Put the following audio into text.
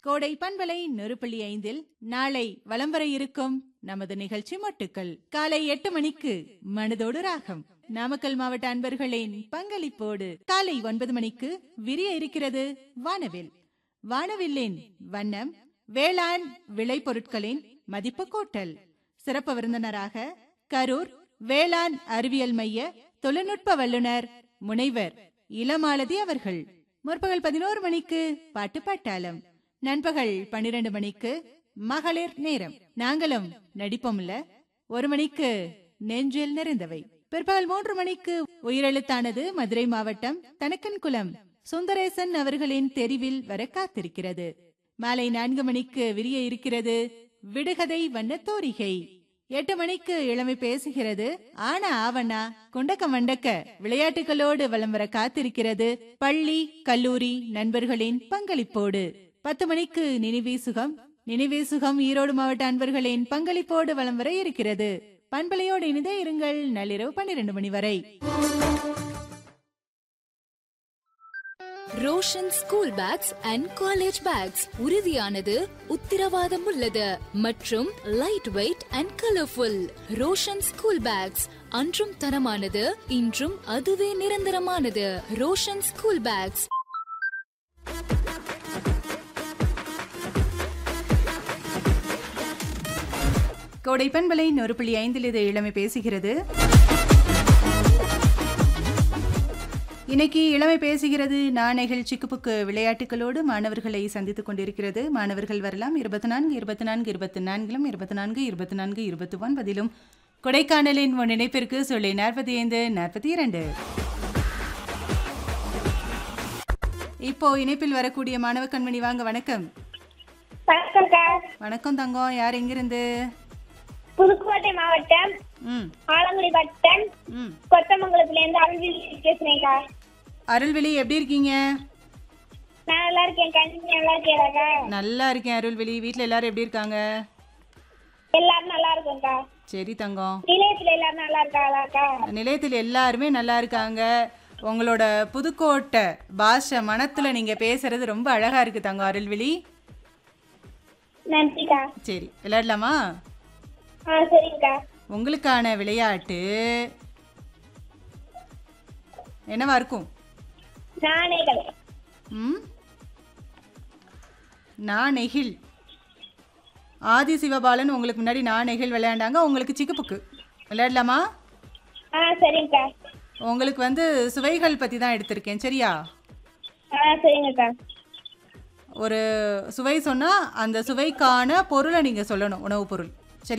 கோடை பண்பலை நெருப்பள்ளி ஐந்தில் நாளை வலம் வர இருக்கும் நமது நிகழ்ச்சி மட்டுக்கள் காலை எட்டு மணிக்கு மனதோடு ராகம் நாமக்கல் மாவட்ட அன்பர்களின் பங்களிப்போடு காலை ஒன்பது மணிக்கு விரிய இருக்கிறது வானவில் வானவில்லின் வண்ணம் வேளாண் விளைபொருட்களின் மதிப்பு கூட்டல் சிறப்பு விருந்தினராக கரூர் வேளாண் அறிவியல் மைய தொழில்நுட்ப வல்லுநர் முனைவர் இளமாலதி அவர்கள் முற்பகல் பதினோரு மணிக்கு பாட்டு பாட்டாளம் நண்பகல் பன்னிரண்டு மணிக்கு மகளிர் நேரம் நாங்களும் நடிப்போம்ல ஒரு மணிக்கு நெஞ்சில் நிறைந்தவை பிற்பகல் மூன்று மணிக்கு உயிரெழுத்தானது மதுரை மாவட்டம் தனக்கன்குளம் சுந்தரேசன் அவர்களின் தெரிவில் வர காத்திருக்கிறது மாலை நான்கு மணிக்கு விரிய இருக்கிறது விடுகதை வண்ண தோரிகை எட்டு மணிக்கு இளமை பேசுகிறது ஆனா ஆவண்ணா குண்டக்க மண்டக்க விளையாட்டுகளோடு வலம் வர காத்திருக்கிறது பள்ளி கல்லூரி நண்பர்களின் பங்களிப்போடு பத்து மணிக்கு நினைவே சுகம் நினைவே சுகம் ஈரோடு மாவட்ட அன்பர்களின் பங்களிப்போடு வலம் வர இருக்கிறது பண்பலையோடு இணைந்தே இருங்கள் நள்ளிரவு பன்னிரண்டு மணி வரை Roshan school bags and college bags உறுதியானது உத்திரவாதம் உள்ளது மற்றும் light weight and colourful Roshan school bags அன்றும் தரமானது இன்றும் அதுவே நிரந்தரமானது ரோஷன் ஸ்கூல் பேக்ஸ் கோடை பண்பலை நொறு புள்ளி ஐந்தில் இது இளமை பேசுகிறது இன்னைக்கு இளமை பேசுகிறது நாணைகள் சிக்குப்புக்கு விளையாட்டுகளோடு மாணவர்களை சந்தித்துக் கொண்டிருக்கிறது மாணவர்கள் வரலாம் இருபத்தி நான்கு இருபத்தி நான்கு இருபத்தி நான்கிலும் இருபத்தி நான்கு இருபத்தி நான்கு இருபத்தி ஒன்பதிலும் கொடைக்கானலின் உன் இணைப்பிற்கு சொல்லி நாற்பத்தி ஐந்து நாற்பத்தி இரண்டு இப்போ இணைப்பில் வரக்கூடிய மாணவ கண்மணி வாங்க வணக்கம் வணக்கம்க்கா வணக்கம் தங்கம் யார் எங்கிருந்து புதுக்கோட்டை மாவட்டம் ம் ஆலங்குடி வட்டம் ம் கொத்தமங்கலத்துல இருந்து அருள்விழி பேசுறேன்க்கா அருள்விழி எப்படி இருக்கீங்க நான் நல்லா இருக்கேன் கண்டிப்பா நல்லா இருக்கேன்க்கா நல்லா இருக்கேன் அருள்விழி வீட்டில் எல்லாரும் எப்படி இருக்காங்க எல்லாரும் நல்லா இருக்கோம்க்கா சரி தங்கம் நிலையத்துல எல்லாரும் நல்லா இருக்காங்களாக்கா நிலையத்தில் எல்லாருமே நல்லா இருக்காங்க உங்களோட புதுக்கோட்டை பாஷை மனத்தில் நீங்கள் பேசுறது ரொம்ப அழகாக இருக்கு தங்கம் அருள்விழி நன்றிக்கா சரி விளையாடலாமா ஆ சரிங்கக்கா உங்களுக்கான விளையாட்டு என்னவா இருக்கும் நாணயங்கள் ம் நான் நெகிழ் ஆதி சிவபாலன் உங்களுக்கு முன்னாடி நான் நெகிழ் விளையாண்டாங்க உங்களுக்கு சிக்குப்புக்கு விளையாடலாமா ஆ சரிங்கக்கா உங்களுக்கு வந்து சுவைகள் பற்றி தான் எடுத்திருக்கேன் சரியா ஆ சரிங்கக்கா ஒரு சுவை சொன்னால் அந்த சுவைக்கான பொருளை நீங்கள் சொல்லணும் உணவுப் பொருள்